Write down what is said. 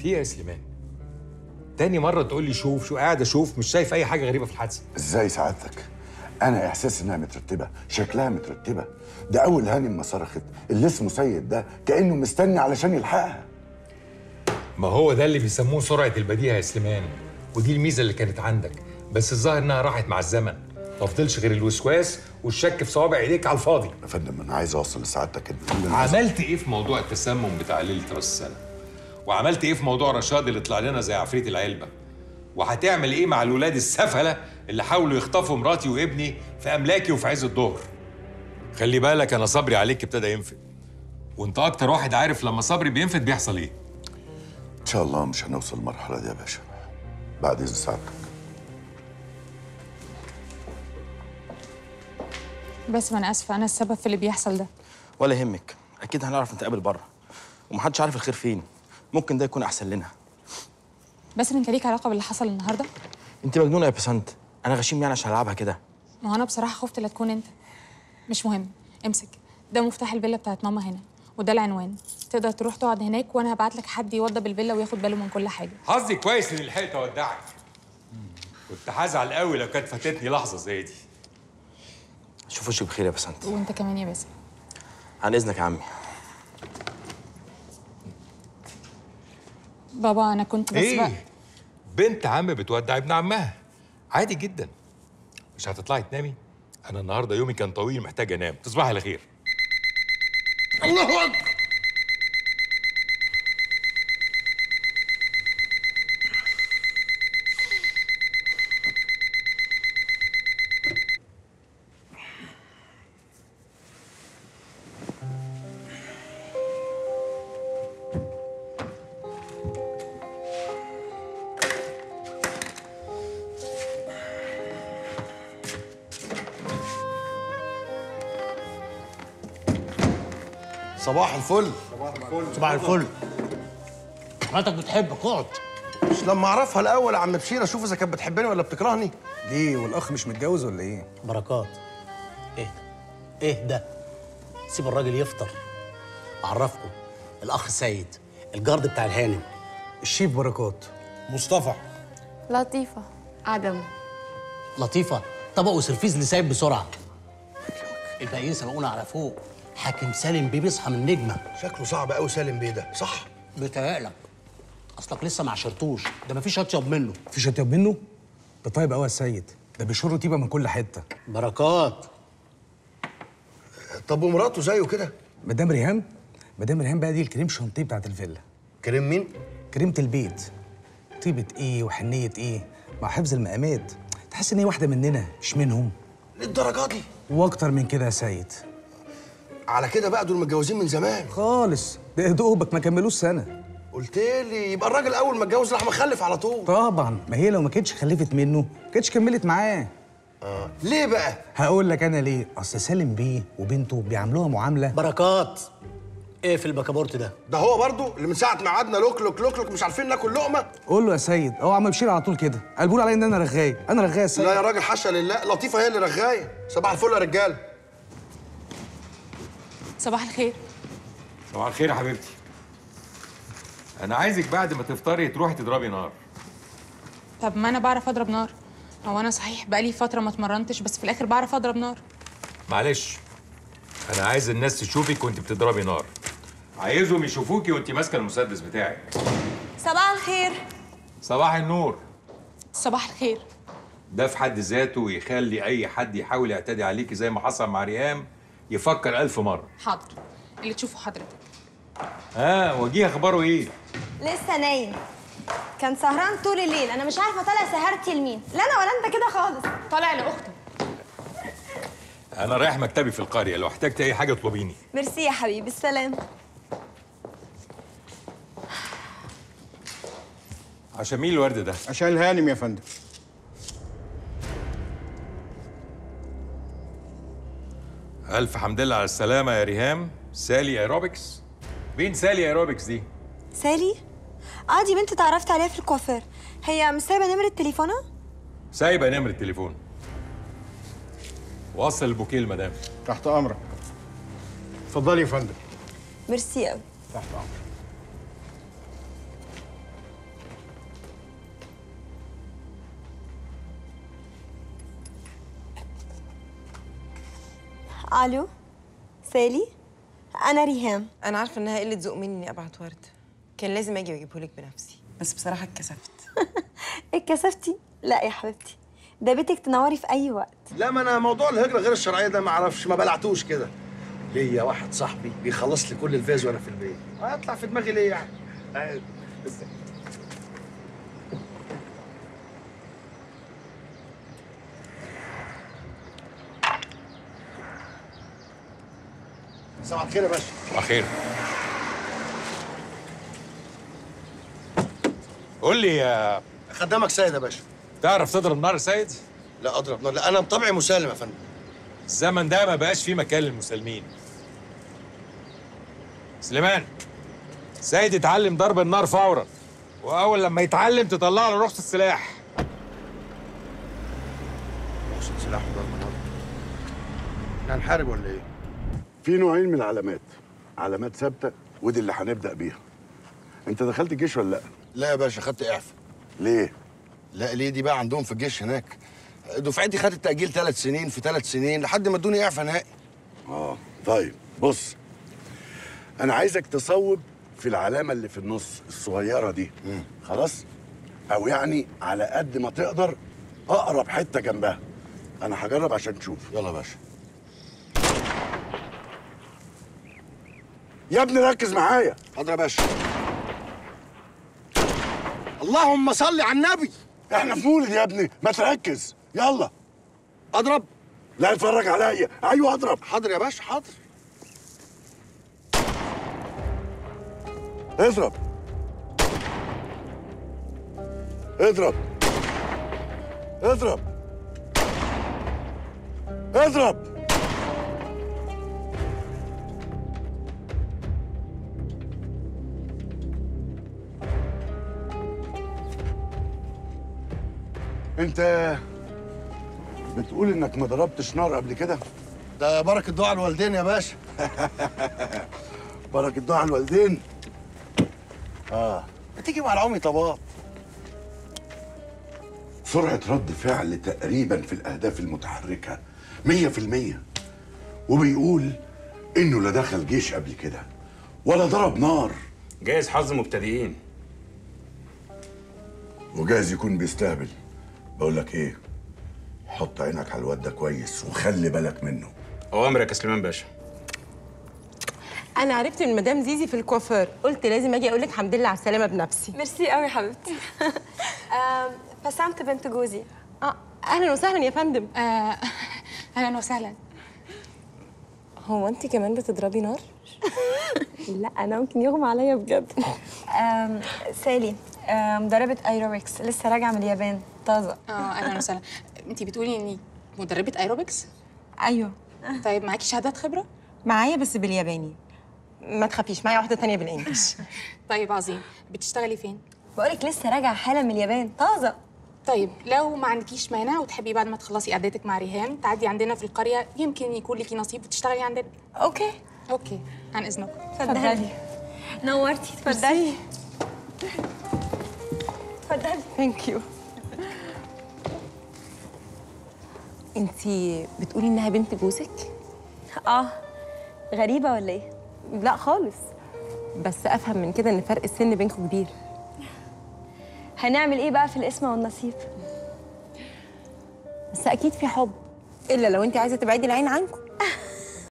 في ايه يا سليمان تاني مره تقول لي شوف شو قاعد اشوف مش شايف اي حاجه غريبه في الحادثه ازاي سعادتك انا احساس انها مترتبه شكلها مترتبه ده اول هانم ما صرخت اللي اسمه سيد ده كانه مستني علشان يلحقها ما هو ده اللي بيسموه سرعه البديهه يا سليمان ودي الميزه اللي كانت عندك بس الظاهر انها راحت مع الزمن ما فضلش غير الوسواس والشك في صوابع ايديك على الفاضي يا فندم انا عايز اوصل لسعادتك ان كل الناس عملت ايه في موضوع التسمم بتاع ليله راس السنه وعملت ايه في موضوع رشاد اللي طلع لنا زي عفريت العلبه وهتعمل ايه مع الولاد السفله اللي حاولوا يخطفوا مراتي وابني في املاكي وفي عز الظهر خلي بالك انا صبري عليك ابتدى ينفد وانت اكتر واحد عارف لما صبري بينفد بيحصل ايه ان شاء الله مش هنوصل للمرحله دي يا باشا بعد اذن سعادتك بس ما انا اسفه انا السبب في اللي بيحصل ده ولا يهمك اكيد هنعرف نتقابل بره ومحدش عارف الخير فين ممكن ده يكون احسن لنا بس انت ليك علاقه باللي حصل النهارده انت مجنونه يا بسنت انا غشيم يعني عشان العبها كده ما هو انا بصراحه خفت لا تكون انت مش مهم امسك ده مفتاح الفيلا بتاعت ماما هنا وده العنوان تقدر تروح تقعد هناك وانا هبعت لك حد يوضب الفيلا وياخد باله من كل حاجه حظي كويس اني لحقت اودعك كنت هزعل قوي لو كانت فاتتني لحظه زي دي شوف وشك بخير يا بسنت وانت كمان يا باسم عن اذنك يا عمي بابا انا كنت بس بقى ايه بنت عم بتودع ابن عمها عادي جدا مش هتطلعي تنامي انا النهارده يومي كان طويل محتاج انام تصبحي على خير الله اكبر صباح الفل صباح الفل حضرتك بتحبك اقعد مش لما اعرفها الاول يا عم بشير اشوف اذا كانت بتحبني ولا بتكرهني ليه والاخ مش متجوز ولا ايه بركات ايه ايه ده سيب الراجل يفطر اعرفكم الاخ سيد الجارد بتاع الهانم الشيف بركات مصطفى لطيفة عدم لطيفه طبق وسرفيز لسايب بسرعه الباقيين سبقونا على فوق حاكم سالم بيه بيصحى من نجمه شكله صعب قوي سالم بيه ده صح بيتهيألك اصلك لسه ما عشرتوش ده مفيش اطيب منه مفيش اطيب منه ده طيب قوي يا سيد ده بيشر طيبه من كل حته بركات طب ومراته زيه كده مدام ريهام مدام ريهام بقى دي الكريم شانتيه بتاعت الفيلا كريم مين كريمه البيت طيبه ايه وحنيه ايه مع حفظ المقامات تحس ان هي واحده مننا مش منهم للدرجه دي واكتر من كده يا سيد على كده بقى دول متجوزين من زمان خالص ده يا دوبك ما كملوش سنه قلت لي يبقى الراجل اول ما اتجوز راح مخلف على طول طبعا ما هي لو ما كانتش خلفت منه ما كانتش كملت معاه اه ليه بقى هقول لك انا ليه اصل سالم بيه وبنته بيعاملوها معامله بركات ايه في البكابورت ده ده هو برضو اللي من ساعه ما قعدنا لوك لوك لوك لوك مش عارفين ناكل لقمه قول له يا سيد هو عم بشير على طول كده قال بيقول عليا ان انا رغاي انا رغاي يا سيد لا يا راجل حاشا لله لطيفه هي اللي رغايه صباح الفل يا رجاله صباح الخير صباح الخير يا حبيبتي انا عايزك بعد ما تفطري تروحي تضربي نار طب ما انا بعرف اضرب نار هو انا صحيح بقالي فتره ما اتمرنتش بس في الاخر بعرف اضرب نار معلش انا عايز الناس تشوفك وانت بتضربي نار عايزهم يشوفوكي وانت ماسكه المسدس بتاعك صباح الخير صباح النور صباح الخير ده في حد ذاته يخلي اي حد يحاول يعتدي عليكي زي ما حصل مع ريهام يفكر ألف مرة حاضر اللي تشوفه حضرتك ها وجيه اخباره ايه لسه نايم كان سهران طول الليل انا مش عارفه طالع سهرتي لمين لا انا ولا انت كده خالص طالع لاخته انا رايح مكتبي في القريه لو احتجت اي حاجه اطلبيني ميرسي يا حبيبي السلام عشان مين الورد ده عشان الهانم يا فندم الف حمد لله على السلامه يا ريهام سالي ايروبكس فين سالي ايروبكس دي سالي اه دي بنت اتعرفت عليها في الكوافير هي مش سايبه نمره تليفونها سايبه نمره التليفون وصل البوكيه المدام تحت امرك اتفضلي يا فندم ميرسي قوي تحت امرك الو سالي انا ريهام انا عارفه انها قله ذوق مني اني ابعت ورد كان لازم اجي واجيبهولك بنفسي بس بصراحه اتكسفت اتكسفتي لا يا حبيبتي ده بيتك تنوري في اي وقت لا ما انا موضوع الهجره غير الشرعيه ده ما اعرفش ما بلعتوش كده ليا واحد صاحبي بيخلص لي كل الفيز وانا في البيت هيطلع في دماغي ليه يعني آه، بس- صباح الخير يا باشا اخير قول لي يا خدامك سيد يا باشا تعرف تضرب نار يا سيد لا اضرب نار لا انا بطبعي مسالم يا فندم الزمن ده ما بقاش فيه مكان للمسالمين سليمان سيد يتعلم ضرب النار فورا واول لما يتعلم تطلع له رخصه السلاح رخصة سلاح وضرب نار احنا هنحارب ولا ايه؟ في نوعين من العلامات علامات ثابته ودي اللي هنبدا بيها انت دخلت الجيش ولا لا لا يا باشا خدت اعفاء ليه لا ليه دي بقى عندهم في الجيش هناك دفعتي خدت تأجيل ثلاث سنين في ثلاث سنين لحد ما ادوني اعفاء نهائي اه طيب بص انا عايزك تصوب في العلامه اللي في النص الصغيره دي خلاص او يعني على قد ما تقدر اقرب حته جنبها انا هجرب عشان تشوف يلا يا باشا يا ابني ركز معايا حاضر يا باشا اللهم صل على النبي احنا في مولد يا ابني ما تركز يلا اضرب لا اتفرج عليا ايوه اضرب حاضر يا باشا حاضر اضرب اضرب اضرب اضرب انت بتقول انك ما ضربتش نار قبل كده ده بركة دعاء الوالدين يا باشا بركة دعاء الوالدين بتيجي مع العمي طباط سرعة رد فعل تقريبا في الأهداف المتحركة مية في المية وبيقول إنه لا دخل جيش قبل كده ولا ضرب نار جايز حظ مبتدئين وجايز يكون بيستهبل بقول لك إيه حط عينك على الواد ده كويس وخلي بالك منه اوامرك يا سليمان باشا انا عرفت من مدام زيزي في الكوافير قلت لازم اجي اقول لك الحمد لله على السلامه بنفسي ميرسي قوي حبيبتي آم، بسمت بنت جوزي اه اهلا وسهلا يا فندم آه اهلا وسهلا هو انت كمان بتضربي نار لا انا ممكن يغمى عليا بجد آم، سالي آم، مدربة ايروبكس لسه راجعة من اليابان طازة اه اهلا وسهلا انت بتقولي اني مدربه ايروبكس ايوه طيب معاكي شهادات خبره معايا بس بالياباني ما تخافيش معايا واحده تانية بالانجلش طيب عظيم بتشتغلي فين بقولك لسه راجعة حالا من اليابان طازة طيب لو ما عندكيش مانع وتحبي بعد ما تخلصي قعدتك مع ريهام تعدي عندنا في القريه يمكن يكون ليكي نصيب وتشتغلي عندنا اوكي اوكي عن اذنكم اتفضلي نورتي اتفضلي اتفضلي ثانك يو انت بتقولي انها بنت جوزك اه غريبة ولا ايه؟ لا خالص بس افهم من كده ان فرق السن بينكم كبير هنعمل ايه بقى في الاسم والنصيب؟ بس اكيد في حب الا لو انت عايزه تبعدي العين عنكم